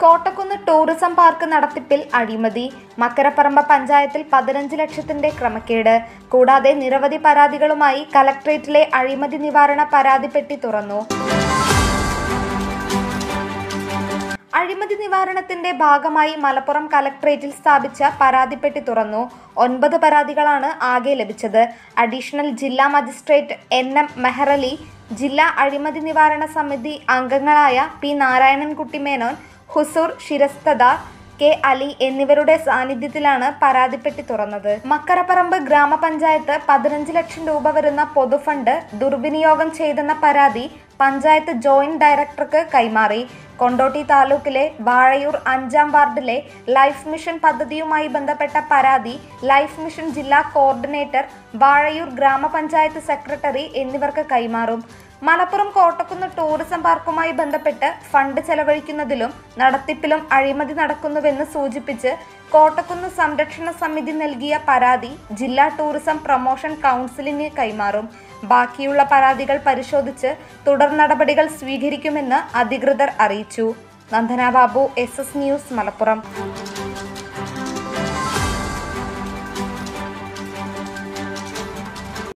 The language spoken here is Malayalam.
കോട്ടക്കുന്ന് ടൂറിസം പാർക്ക് നടത്തിപ്പിൽ അഴിമതി മക്കരപ്പറമ്പ പഞ്ചായത്തിൽ പതിനഞ്ച് ലക്ഷത്തിന്റെ ക്രമക്കേട് കൂടാതെ നിരവധി പരാതികളുമായി കലക്ട്രേറ്റിലെ അഴിമതി നിവാരണ പരാതിപ്പെട്ടി തുറന്നു അഴിമതി നിവാരണത്തിന്റെ ഭാഗമായി മലപ്പുറം കലക്ട്രേറ്റിൽ സ്ഥാപിച്ച പരാതിപ്പെട്ടി തുറന്നു ഒൻപത് പരാതികളാണ് ആകെ ലഭിച്ചത് അഡീഷണൽ ജില്ലാ മജിസ്ട്രേറ്റ് എൻ എം മെഹറലി ജില്ലാ അഴിമതി നിവാരണ സമിതി അംഗങ്ങളായ പി നാരായണൻകുട്ടി മേനോൻ ഹുസൂർ ശിരസ്തദാർ കെ അലി എന്നിവരുടെ സാന്നിധ്യത്തിലാണ് പരാതിപ്പെട്ടി തുറന്നത് മക്കരപ്പറമ്പ് ഗ്രാമപഞ്ചായത്ത് പതിനഞ്ച് ലക്ഷം രൂപ വരുന്ന പൊതുഫണ്ട് ദുർവിനിയോഗം ചെയ്തെന്ന പരാതി പഞ്ചായത്ത് ജോയിന്റ് ഡയറക്ടർക്ക് കൈമാറി കൊണ്ടോട്ടി താലൂക്കിലെ വാഴയൂർ അഞ്ചാം വാർഡിലെ ലൈഫ് മിഷൻ പദ്ധതിയുമായി ബന്ധപ്പെട്ട പരാതി ലൈഫ് മിഷൻ ജില്ലാ കോർഡിനേറ്റർ വാഴയൂർ ഗ്രാമപഞ്ചായത്ത് സെക്രട്ടറി എന്നിവർക്ക് കൈമാറും മലപ്പുറം കോട്ടക്കുന്ന് ടൂറിസം പാർക്കുമായി ബന്ധപ്പെട്ട് ഫണ്ട് ചെലവഴിക്കുന്നതിലും നടത്തിപ്പിലും അഴിമതി നടക്കുന്നുവെന്ന് സൂചിപ്പിച്ച് കോട്ടക്കുന്ന് സംരക്ഷണ സമിതി നൽകിയ പരാതി ജില്ലാ ടൂറിസം പ്രൊമോഷൻ കൗൺസിലിന് കൈമാറും ബാക്കിയുള്ള പരാതികൾ പരിശോധിച്ച് തുടർ നടപടികൾ സ്വീകരിക്കുമെന്ന് അധികൃതർ അറിയിച്ചു Nandana Babu S S news Malappuram